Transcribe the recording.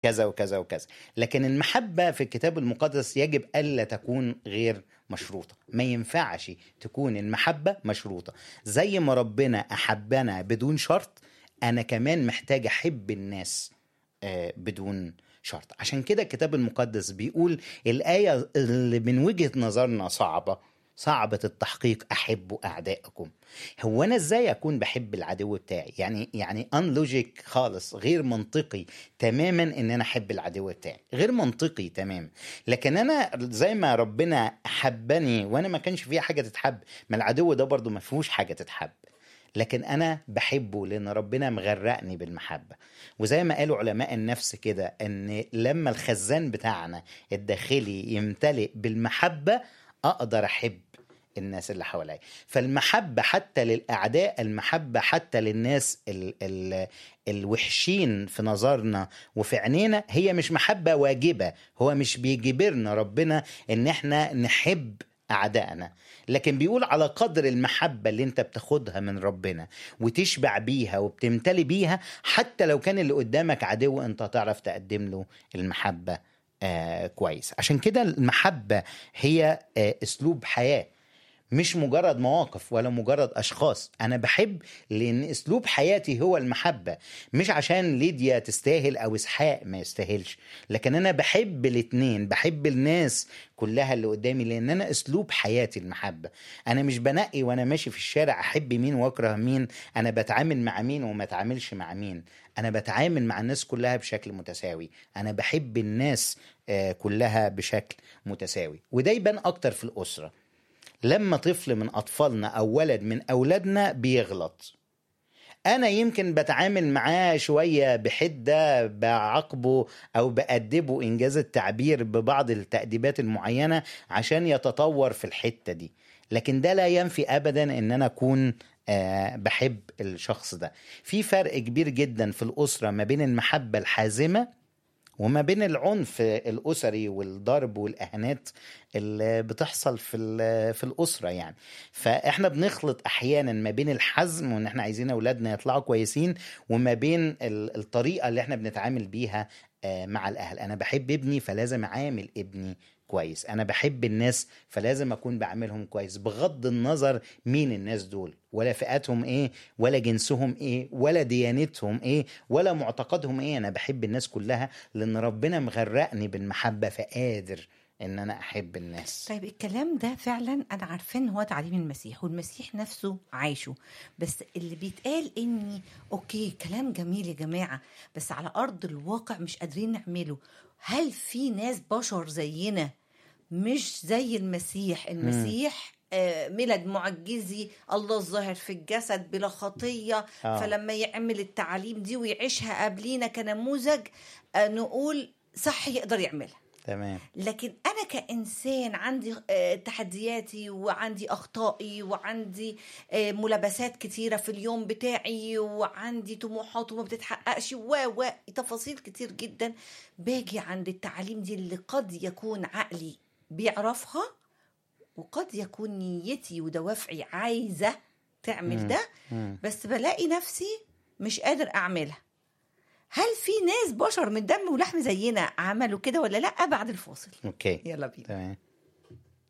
كذا وكذا وكذا لكن المحبة في الكتاب المقدس يجب ألا تكون غير مشروطة ما ينفعش تكون المحبة مشروطة زي ما ربنا أحبنا بدون شرط أنا كمان محتاج أحب الناس آه، بدون شرط عشان كده الكتاب المقدس بيقول الآية اللي من وجهة نظرنا صعبة صعبة التحقيق أحبوا أعدائكم هو أنا إزاي أكون بحب العدو بتاعي يعني يعني أنلوجيك خالص غير منطقي تماما إن أنا أحب العدو بتاعي غير منطقي تماما لكن أنا زي ما ربنا حبني وأنا ما كانش فيها حاجة تتحب ما العدو ده برضو ما فيهوش حاجة تتحب لكن انا بحبه لان ربنا مغرقني بالمحبه وزي ما قالوا علماء النفس كده ان لما الخزان بتاعنا الداخلي يمتلئ بالمحبه اقدر احب الناس اللي حواليا فالمحبة حتى للأعداء المحبة حتى للناس ال ال الوحشين في نظرنا وفي عينينا هي مش محبة واجبة هو مش بيجبرنا ربنا ان احنا نحب أعدائنا لكن بيقول على قدر المحبة اللي انت بتاخدها من ربنا وتشبع بيها وبتمتلي بيها حتى لو كان اللي قدامك عدو انت تعرف تقدم له المحبة آه كويس عشان كده المحبة هي آه اسلوب حياة مش مجرد مواقف ولا مجرد اشخاص انا بحب لان اسلوب حياتي هو المحبه مش عشان ليديا تستاهل او اسحاق ما يستاهلش لكن انا بحب الاتنين بحب الناس كلها اللي قدامي لان انا اسلوب حياتي المحبه انا مش بنقي وانا ماشي في الشارع احب مين واكره مين انا بتعامل مع مين وما اتعاملش مع مين انا بتعامل مع الناس كلها بشكل متساوي انا بحب الناس آه، كلها بشكل متساوي وده يبان اكتر في الاسره لما طفل من اطفالنا او ولد من اولادنا بيغلط انا يمكن بتعامل معاه شويه بحده بعاقبه او بادبه انجاز التعبير ببعض التاديبات المعينه عشان يتطور في الحته دي لكن ده لا ينفي ابدا ان انا اكون آه، بحب الشخص ده في فرق كبير جدا في الاسره ما بين المحبه الحازمه وما بين العنف الاسري والضرب والاهانات اللي بتحصل في ال- في الاسره يعني فاحنا بنخلط احيانا ما بين الحزم وان احنا عايزين اولادنا يطلعوا كويسين وما بين ال- الطريقه اللي احنا بنتعامل بيها آه، مع الاهل انا بحب ابني فلازم اعامل ابني كويس انا بحب الناس فلازم اكون بعاملهم كويس بغض النظر مين الناس دول ولا فئاتهم ايه ولا جنسهم ايه ولا ديانتهم ايه ولا معتقدهم ايه انا بحب الناس كلها لان ربنا مغرقني بالمحبه فقادر ان انا احب الناس طيب الكلام ده فعلا انا عارفه ان هو تعليم المسيح والمسيح نفسه عايشه بس اللي بيتقال اني اوكي كلام جميل يا جماعه بس على ارض الواقع مش قادرين نعمله هل في ناس بشر زينا مش زي المسيح المسيح آه، ميلاد معجزي الله الظاهر في الجسد بلا خطيه آه. فلما يعمل التعاليم دي ويعيشها قبلينا كنموذج آه، نقول صح يقدر يعملها تمام لكن انا كانسان عندي آه، تحدياتي وعندي اخطائي وعندي آه، ملابسات كتيره في اليوم بتاعي وعندي طموحات وما بتتحققش و و تفاصيل كتير جدا باجي عند التعاليم دي اللي قد يكون عقلي بيعرفها وقد يكون نيتي ودوافعي عايزه تعمل ده مم. بس بلاقي نفسي مش قادر اعملها هل في ناس بشر من دم ولحم زينا عملوا كده ولا لا بعد الفاصل اوكي يلا بينا تمام